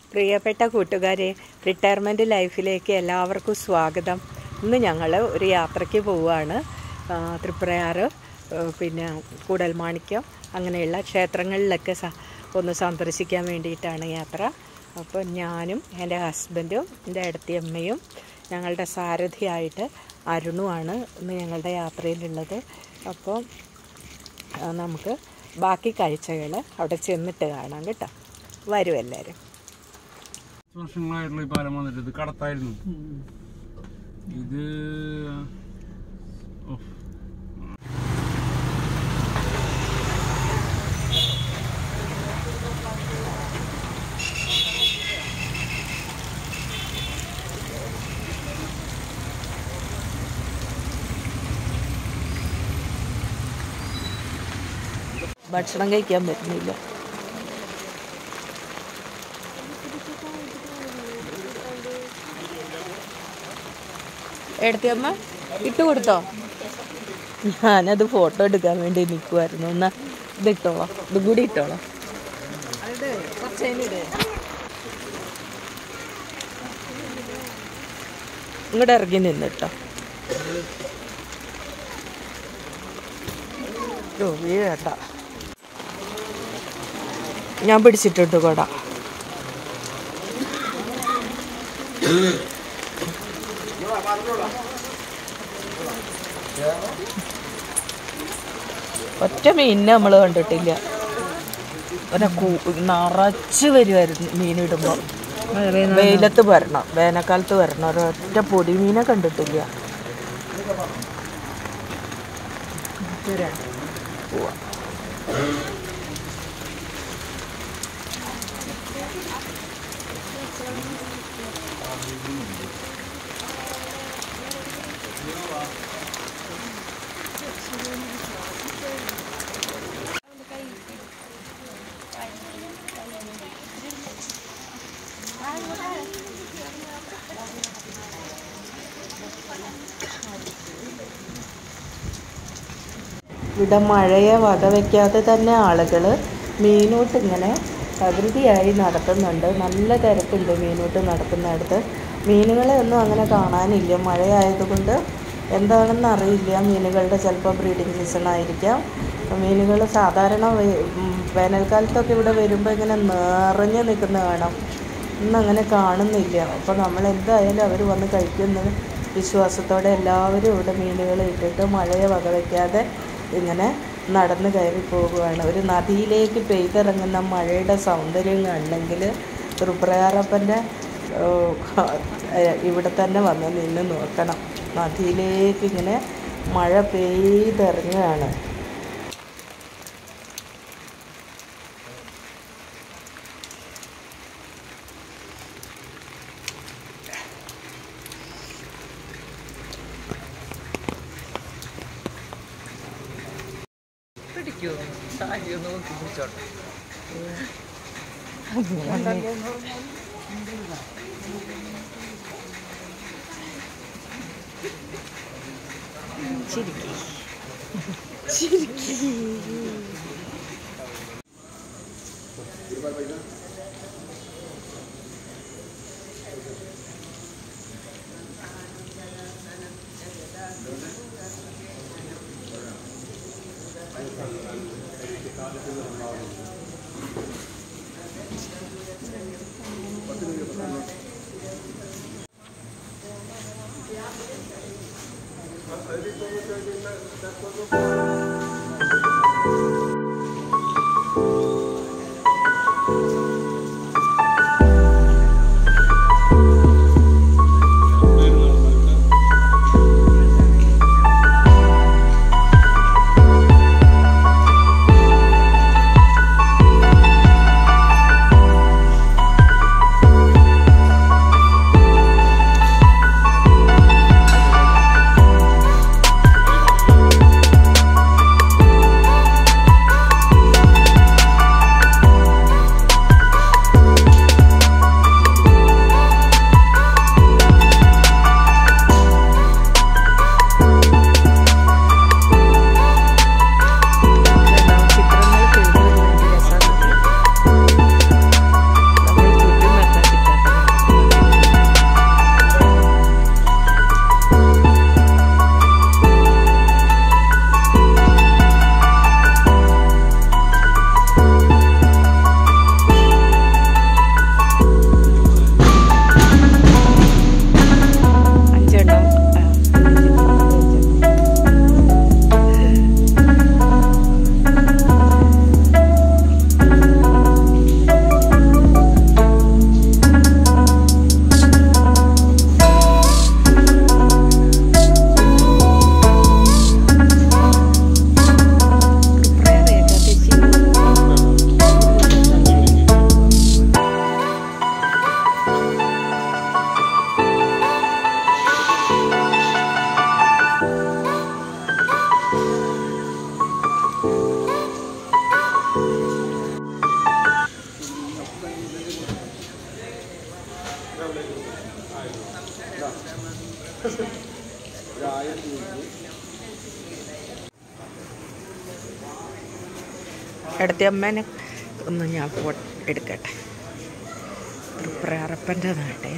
പ്രിയപ്പെട്ട കൂട്ടുകാരെ റിട്ടയർമെൻറ്റ് ലൈഫിലേക്ക് എല്ലാവർക്കും സ്വാഗതം ഇന്ന് ഞങ്ങൾ ഒരു യാത്രയ്ക്ക് പോവുകയാണ് ആ, തൃപ്രയാറ് ആ, പിന്നെ കൂടൽമാണിക്യം അങ്ങനെയുള്ള ക്ഷേത്രങ്ങളിലൊക്കെ സ ഒന്ന് സന്ദർശിക്കാൻ വേണ്ടിയിട്ടാണ് യാത്ര അപ്പോൾ ഞാനും എൻ്റെ ഹസ്ബൻഡും എൻ്റെ അടുത്തിയമ്മയും ഞങ്ങളുടെ സാരഥിയായിട്ട് അരുണുമാണ് ഇന്ന് ഞങ്ങളുടെ യാത്രയിലുള്ളത് അപ്പോൾ ആ, നമുക്ക് ബാക്കി കാഴ്ചകൾ അവിടെ ചെന്നിട്ട് കാണാം കേട്ടോ വരും എല്ലാവരും വർഷങ്ങളായിട്ടുള്ള ഈ പാലം വന്നിട്ട് ഇത് കടത്തായിരുന്നു ഇത് ഓ, ഭക്ഷണം കഴിക്കാൻ പറ്റുന്നില്ല എടുത്തിയമ്മ ഇട്ട് കൊടുത്തോ ഞാനത് ഫോട്ടോ എടുക്കാൻ വേണ്ടി നിൽക്കുമായിരുന്നു എന്നാ ഇത് ഇട്ടോളാം ഇതും കൂടി ഇട്ടോളാം ഇങ്ങോട്ട് ഇറങ്ങി നിന്നിട്ടോ ഓ വീഴണ്ട ഞാൻ പിടിച്ചിട്ടുണ്ട് കൊട ഒറ്റ മീനിനെ നമ്മൾ കണ്ടിട്ടില്ല ഒരെ കൂ- നിറച്ച് വരുമായിരുന്നു മീനിടുമ്പോൾ വെയിലത്ത് വരണം വേനൽക്കാലത്ത് വരണം ഒരൊറ്റ പൊടി മീനെ കണ്ടിട്ടില്ല പോവാം ഇവിടെ മഴയെ വകവയ്ക്കാതെ തന്നെ ആളുകൾ മീനൂട്ട് ഇങ്ങനെ പ്രകൃതിയായി നടത്തുന്നുണ്ട് നല്ല തിരക്കുണ്ട് മീനൂട്ട് നടക്കുന്നിടത്ത് മീനുകളെ ഒന്നും അങ്ങനെ കാണാനില്ല മഴയായതുകൊണ്ട് എന്താണെന്ന് അറിയില്ല മീനുകളുടെ ചിലപ്പോൾ ബ്രീഡിങ് സീസൺ ആയിരിക്കാം മീനുകൾ സാധാരണ വേ- ഉം, വേനൽക്കാലത്തൊക്കെ ഇവിടെ വരുമ്പോൾ ഇങ്ങനെ നിറഞ്ഞു നിൽക്കുന്ന കാണാം ഇന്ന് അങ്ങനെ കാണുന്നില്ല അപ്പോൾ നമ്മൾ എന്തായാലും അവർ വന്ന് കഴിക്കുന്നത് വിശ്വാസത്തോടെ എല്ലാവരും ഇവിടെ മീനുകൾ ഇട്ടിട്ട് മഴയെ വകവയ്ക്കാതെ ഇങ്ങനെ നടന്ന് കയറി പോകുകയാണ് ഒരു നദിയിലേക്ക് പെയ്തിറങ്ങുന്ന മഴയുടെ സൗന്ദര്യം കണ്ടെങ്കിൽ തൃപ്രയാറപ്പൻ്റെ ഇവിടെ തന്നെ വന്ന് നിന്ന് നോക്കണം നദിയിലേക്ക് ഇങ്ങനെ മഴ പെയ്തിറങ്ങുകയാണ് ആ അടുത്ത അമ്മേനെ ഒന്ന് ഞാൻ ഫോ എടുക്കട്ടെ തൃപ്രാറപ്പൻ്റെ നാട്ടേ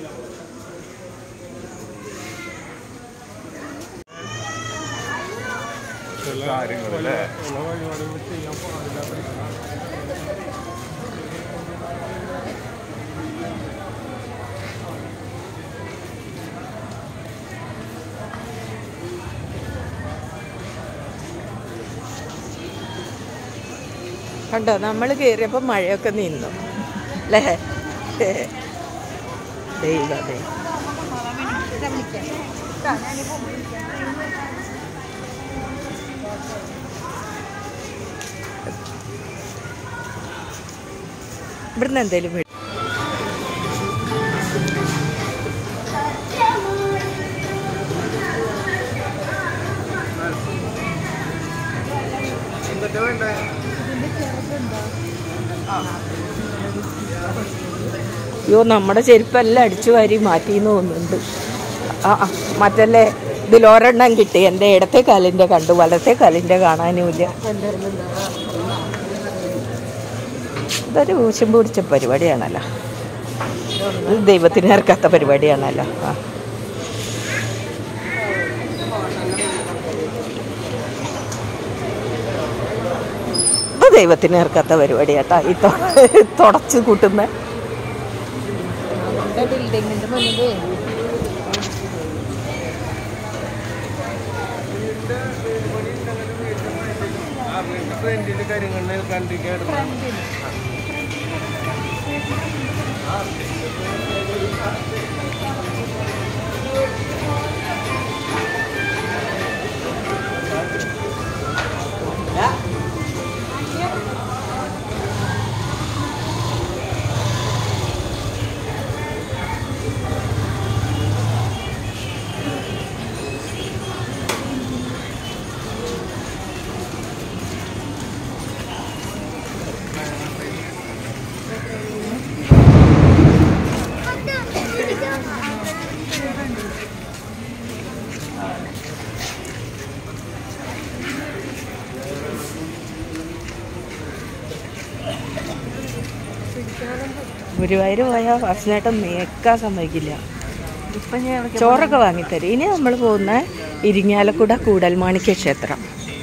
കണ്ടോ നമ്മൾ കയറിയപ്പോൾ മഴയൊക്കെ നിന്നു അല്ലേ ദൈവമേ ഇവിടുന്ന് എന്തേലും വീ- അയ്യോ നമ്മുടെ ചെരുപ്പെല്ലാം അടിച്ചു വാരി മാറ്റിന്ന് തോന്നുന്നുണ്ട് ആ ആ, മറ്റല്ലേ ഇതിലൊരെണ്ണം കിട്ടി എൻ്റെ ഇടത്തെ കാലിൻ്റെ കണ്ടു വലത്തെ കാലിൻ്റെ കാണാനുമില്ല ഇതൊരു ഊശം പിടിച്ച പരിപാടിയാണല്ലോ ഇത് ദൈവത്തിന് നേർക്കാത്ത പരിപാടിയാണല്ലോ ആ ഇത് ദൈവത്തിന് നേർക്കാത്ത പരിപാടിയാട്ടാ ഈ തൊ- തുടച്ച് കൂട്ടുന്ന ബിൽഡിങ്ങിന്റെ മുന്നിൽ ഫ്രണ്ടിൽ കരിങ്കണ്ണ കണ്ടിരിക്കായിരുന്നു ഗുരുവായൂർ പോയാൽ ഭക്ഷണമായിട്ട് നേക്കാൻ സമ്മതിക്കില്ല ഇപ്പൊ ഞാൻ എവിടേക്കാ ചോറൊക്കെ വാങ്ങിത്തരും ഇനി നമ്മൾ പോകുന്ന ഇരിങ്ങാലക്കുട കൂടൽമാണിക്യ ക്ഷേത്രം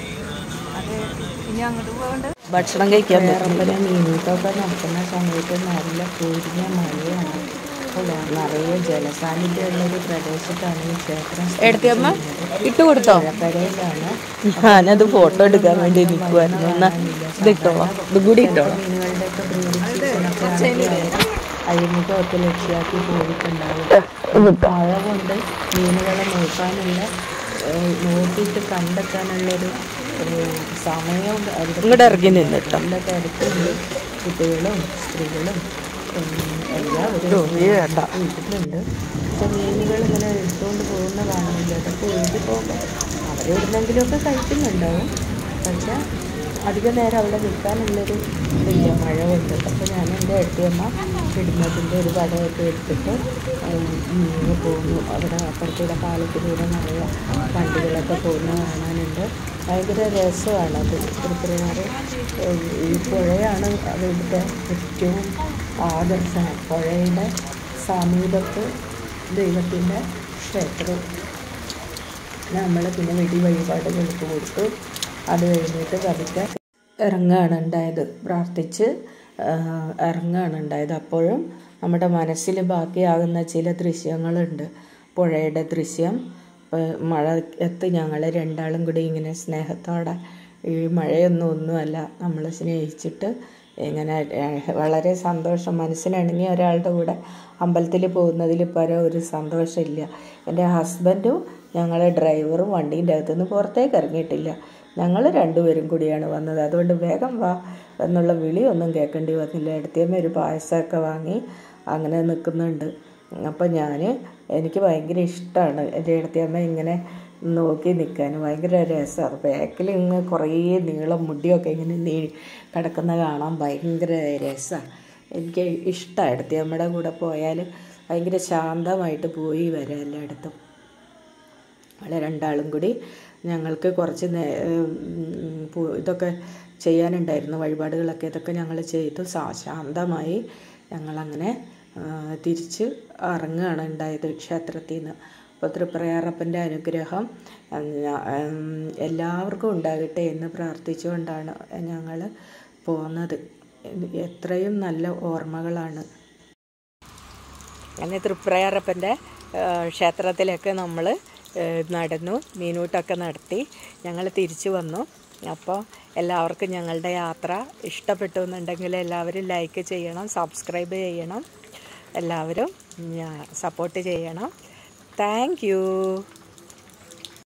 അത് ഇനി അങ്ങോട്ട് പോകണ്ട് ഭക്ഷണം കഴിക്കാൻ വേറമ്പല മീനൂട്ടമൊക്കെ നടക്കുന്ന സമയത്ത് നല്ല പൊരിഞ്ഞ മഴയാണ് അപ്പോൾ നിറയെ ജലസാന്നിധ്യമുള്ളൊരു പ്രദേശത്താണ് ഈ ക്ഷേത്രം എടുത്തിയമ്മ ഇട്ട് കൊടുത്തോ കരയിലാണ് ഞാനത് ഫോട്ടോ എടുക്കാൻ വേണ്ടി നിൽക്കുമായിരുന്നു എന്നാ ഇതിട്ടോ ഇത് കൂടി ഇട്ടോ മീനുകളുടെയൊക്കെ ബ്രീഡിംഗ് അഴിമുഖമൊക്കെ ലക്ഷ്യാക്കി പോയിട്ടുണ്ടാവും മഴ കൊണ്ട് മീനുകളെ നോക്കാനുള്ള ഏഹ്, നോക്കിയിട്ട് കണ്ടെത്താനുള്ളൊരു ഒരു സമയവും ഇങ്ങോട്ട് ഇറങ്ങി നിന്നിട്ടോ നല്ല തിരക്കുണ്ട് കുട്ടികളും സ്ത്രീകളും ഉം, എല്ലാവരും വീട്ടിലുണ്ട് പക്ഷെ മീനുകൾ ഇങ്ങനെ എടുത്തുകൊണ്ട് പോകുന്ന കാണുന്നില്ല അതൊക്കെ വീട്ടിൽ പോകുമ്പോൾ അവരെവിടുന്നെങ്കിലുമൊക്കെ കഴിക്കുന്നുണ്ടാവും പക്ഷെ അധിക നേരം അവിടെ നിൽക്കാനുള്ളൊരു ഇതില്ല മഴ കൊണ്ട് അപ്പോൾ ഞാൻ എൻ്റെ എട്ടിയമ്മ ഇടുന്നതിൻ്റെ ഒരു പടമൊക്കെ എടുത്തിട്ട് മീന് പോകുന്നു അവിടെ അപ്പുറത്തൂടെ പാലത്തിലൂടെ നിറയെ വണ്ടികളൊക്കെ പോകുന്ന കാണാനുണ്ട് ഭയങ്കര രസമാണ് അത് തൃപ്പൂണിമാർ ഈ പുഴയാണ് അവിടുത്തെ ഏറ്റവും ആദർശനം പുഴയുടെ സമീപത്ത് ദൈവത്തിൻ്റെ ക്ഷേത്രം നമ്മൾ പിന്നെ വെടി വഴിപാടുകൾക്ക് കൊടുത്തു അത് കഴിഞ്ഞിട്ട് പതുക്കെ ഇറങ്ങുകയാണ് ഉണ്ടായത് പ്രാർത്ഥിച്ച് ആ, ഇറങ്ങുകയാണ് ഉണ്ടായത് അപ്പോഴും നമ്മുടെ മനസ്സിൽ ബാക്കിയാകുന്ന ചില ദൃശ്യങ്ങളുണ്ട് പുഴയുടെ ദൃശ്യം ഇപ്പം മഴയത്ത് ഞങ്ങൾ രണ്ടാളും കൂടി ഇങ്ങനെ സ്നേഹത്തോടെ ഈ മഴയൊന്നും ഒന്നുമല്ല നമ്മൾ സ്നേഹിച്ചിട്ട് ഇങ്ങനെ ഏഹ്, വളരെ സന്തോഷം മനസ്സിനിണങ്ങിയ ഒരാളുടെ കൂടെ അമ്പലത്തിൽ പോകുന്നതിൽ പരം ഒരു സന്തോഷമില്ല എൻ്റെ ഹസ്ബൻഡും ഞങ്ങളെ ഡ്രൈവറും വണ്ടീൻ്റെ അകത്തുനിന്ന് പുറത്തേക്ക് ഇറങ്ങിയിട്ടില്ല ഞങ്ങൾ രണ്ടുപേരും കൂടിയാണ് വന്നത് അതുകൊണ്ട് വേഗം വാ എന്നുള്ള വിളിയൊന്നും കേൾക്കേണ്ടി വന്നില്ല അടുത്തേമ്മ ഒരു പായസമൊക്കെ വാങ്ങി അങ്ങനെ നിൽക്കുന്നുണ്ട് അപ്പം ഞാൻ എനിക്ക് ഭയങ്കര ഇഷ്ടമാണ് എൻ്റെ അടുത്തേമ്മ ഇങ്ങനെ നോക്കി നിൽക്കാൻ ഭയങ്കര രസമാണ് ബാക്കിൽ ഇങ്ങനെ കുറേ നീളം മുടിയൊക്കെ ഇങ്ങനെ നീ കിടക്കുന്ന കാണാൻ ഭയങ്കര രസമാണ് എനിക്ക് ഇഷ്ടമാണ് അടുത്ത് നമ്മുടെ കൂടെ പോയാൽ ഭയങ്കര ശാന്തമായിട്ട് പോയി വരാം എല്ലായിടത്തും ഞങ്ങൾ രണ്ടാളും കൂടി ഞങ്ങൾക്ക് കുറച്ച് നേ ഉം, പു- ഇതൊക്കെ ചെയ്യാനുണ്ടായിരുന്നു വഴിപാടുകളൊക്കെ ഇതൊക്കെ ഞങ്ങൾ ചെയ്തു സാ ശാന്തമായി ഞങ്ങളങ്ങനെ ആ, തിരിച്ച് ഇറങ്ങുകയാണ് ഉണ്ടായത് ക്ഷേത്രത്തിൽ നിന്ന് അപ്പോൾ തൃപ്രയാറപ്പൻ്റെ അനുഗ്രഹം ഉം, ഞാ- ഉം, എല്ലാവർക്കും ഉണ്ടാകട്ടെ എന്ന് പ്രാർത്ഥിച്ചുകൊണ്ടാണ് ഞങ്ങൾ പോകുന്നത് എത്രയും നല്ല ഓർമ്മകളാണ് അങ്ങനെ തൃപ്രയാറപ്പൻ്റെ ക്ഷേത്രത്തിലൊക്കെ നമ്മൾ നടന്നു മീനൂട്ടൊക്കെ നടത്തി ഞങ്ങൾ തിരിച്ചു വന്നു അപ്പോൾ എല്ലാവർക്കും ഞങ്ങളുടെ യാത്ര ഇഷ്ടപ്പെട്ടു എന്നുണ്ടെങ്കിൽ എല്ലാവരും ലൈക്ക് ചെയ്യണം സബ്സ്ക്രൈബ് ചെയ്യണം എല്ലാവരും സപ്പോർട്ട് ചെയ്യണം താങ്ക് യു